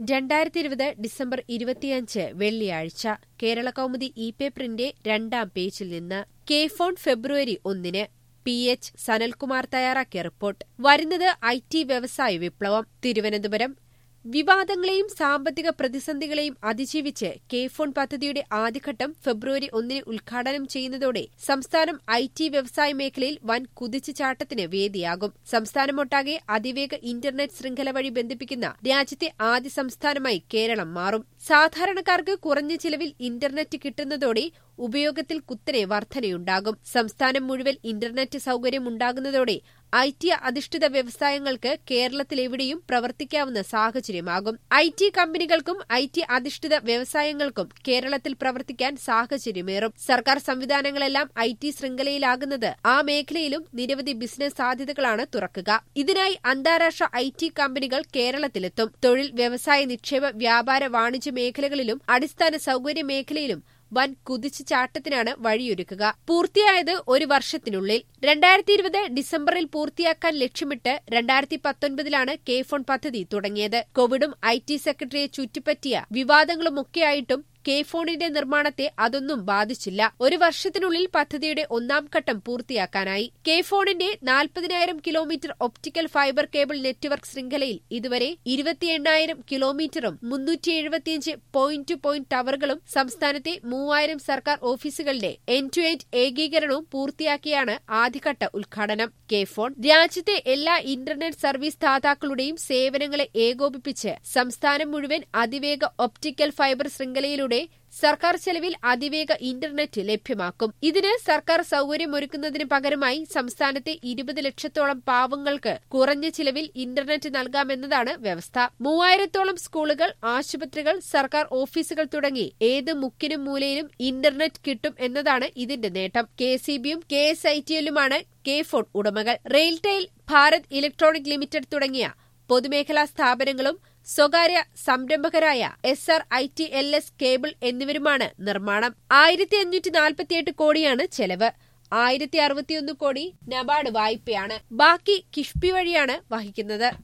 രണ്ടായിരത്തി ഇരുപത് ഡിസംബർ ഇരുപത്തിയഞ്ച് വെള്ളിയാഴ്ച കേരള കൗമുദി ഇ പേപ്പറിന്റെ രണ്ടാം പേജിൽ നിന്ന് കെ ഫോൺ ഫെബ്രുവരി ഒന്നിന് പി എച്ച് സനൽകുമാർ തയ്യാറാക്കിയ റിപ്പോർട്ട് വരുന്നത് ഐ ടി വ്യവസായ വിപ്ലവം തിരുവനന്തപുരം വിവാദങ്ങളെയും സാമ്പത്തിക പ്രതിസന്ധികളെയും അതിജീവിച്ച് കെ ഫോൺ പദ്ധതിയുടെ ആദ്യഘട്ടം ഫെബ്രുവരി ഒന്നിന് ഉദ്ഘാടനം ചെയ്യുന്നതോടെ സംസ്ഥാനം ഐ ടി വ്യവസായ മേഖലയിൽ വൻ കുതിച്ചുചാട്ടത്തിന് വേദിയാകും സംസ്ഥാനമൊട്ടാകെ അതിവേഗ ഇന്റർനെറ്റ് ശൃംഖല വഴി ബന്ധിപ്പിക്കുന്ന രാജ്യത്തെ ആദ്യ സംസ്ഥാനമായി കേരളം മാറും സാധാരണക്കാർക്ക് കുറഞ്ഞ ചിലവിൽ ഇന്റർനെറ്റ് കിട്ടുന്നതോടെ ഉപയോഗത്തിൽ കുത്തനെ വർധനയുണ്ടാകും സംസ്ഥാനം മുഴുവൻ ഇന്റർനെറ്റ് സൌകര്യമുണ്ടാകുന്നതോടെ ഐ ടി അധിഷ്ഠിത വ്യവസായങ്ങൾക്ക് കേരളത്തിലെവിടെയും പ്രവർത്തിക്കാവുന്ന സാഹചര്യമാകും ഐ ടി കമ്പനികൾക്കും ഐ ടി അധിഷ്ഠിത വ്യവസായങ്ങൾക്കും കേരളത്തിൽ പ്രവർത്തിക്കാൻ സാഹചര്യമേറും സർക്കാർ സംവിധാനങ്ങളെല്ലാം ഐ ടി ശൃംഖലയിലാകുന്നത് ആ മേഖലയിലും നിരവധി ബിസിനസ് സാധ്യതകളാണ് തുറക്കുക ഇതിനായി അന്താരാഷ്ട്ര ഐ ടി കമ്പനികൾ കേരളത്തിലെത്തും തൊഴിൽ വ്യവസായ നിക്ഷേപ വ്യാപാര വാണിജ്യ മേഖലകളിലും അടിസ്ഥാന സൌകര്യ മേഖലയിലും വൻ കുതിച്ചുചാട്ടത്തിനാണ് വഴിയൊരുക്കുക പൂർത്തിയായത് ഒരു വർഷത്തിനുള്ളിൽ രണ്ടായിരത്തി ഇരുപത് ഡിസംബറിൽ പൂർത്തിയാക്കാൻ ലക്ഷ്യമിട്ട് രണ്ടായിരത്തി പത്തൊൻപതിലാണ് കെ ഫോൺ പദ്ധതി തുടങ്ങിയത് കോവിഡും ഐ ടി സെക്രട്ടറിയെ ചുറ്റിപ്പറ്റിയ വിവാദങ്ങളുമൊക്കെയായിട്ടും കെ ഫോണിന്റെ നിർമ്മാണത്തെ അതൊന്നും ബാധിച്ചില്ല ഒരു വർഷത്തിനുള്ളിൽ പദ്ധതിയുടെ ഒന്നാം ഘട്ടം പൂർത്തിയാക്കാനായി കെ ഫോണിന്റെ നാൽപ്പതിനായിരം kilometre optical fibre cable network ശൃംഖലയിൽ ഇതുവരെ ഇരുപത്തി എണ്ണായിരം കിലോമീറ്ററും മുന്നൂറ്റി എഴുപത്തിയഞ്ച് പോയിന്റ് ടു പോയിന്റ് ടവറുകളും സംസ്ഥാനത്തെ മൂവായിരം സർക്കാർ ഓഫീസുകളുടെ എൻഡ് ടു എൻഡ് ഏകീകരണവും പൂർത്തിയാക്കിയാണ് ആദ്യഘട്ട ഉദ്ഘാടനം കെ ഫോൺ രാജ്യത്തെ എല്ലാ ഇന്റർനെറ്റ് സർവീസ് ദാതാക്കളുടെയും സേവനങ്ങളെ ഏകോപിപ്പിച്ച് സംസ്ഥാനം മുഴുവൻ അതിവേഗ ഒപ്റ്റിക്കൽ ഫൈബർ ശൃംഖലയിലൂടെ സർക്കാർ ചെലവിൽ അതിവേഗ ഇന്റർനെറ്റ് ലഭ്യമാക്കും ഇതിന് സർക്കാർ സൌകര്യമൊരുക്കുന്നതിന് പകരമായി സംസ്ഥാനത്തെ ഇരുപത് ലക്ഷത്തോളം പാവങ്ങൾക്ക് കുറഞ്ഞ ചിലവിൽ ഇന്റർനെറ്റ് നൽകാമെന്നതാണ് വ്യവസ്ഥ മൂവായിരത്തോളം സ്കൂളുകൾ ആശുപത്രികൾ സർക്കാർ ഓഫീസുകൾ തുടങ്ങി ഏത് മുക്കിനും മൂലയിലും ഇന്റർനെറ്റ് കിട്ടും എന്നതാണ് ഇതിന്റെ നേട്ടം കെ സി ബിയും കെ എസ് ഐ ടി എല്ലുമാണ് കെ ഫോൺ ഉടമകൾ റെയിൽടെയിൽ ഭാരത് ഇലക്ട്രോണിക് ലിമിറ്റഡ് തുടങ്ങിയ പൊതുമേഖലാ സ്ഥാപനങ്ങളും സ്വകാര്യ സംരംഭകരായ S R I T L S cable എന്നിവരുമാണ് നിർമ്മാണം ആയിരത്തി അഞ്ഞൂറ്റി നാൽപ്പത്തിയെട്ട് കോടിയാണ് ചെലവ് ആയിരത്തി അറുപത്തിയൊന്ന് കോടി നബാർഡ് വായ്പയാണ് ബാക്കി കിഫ്ബി വഴിയാണ് വഹിക്കുന്നത്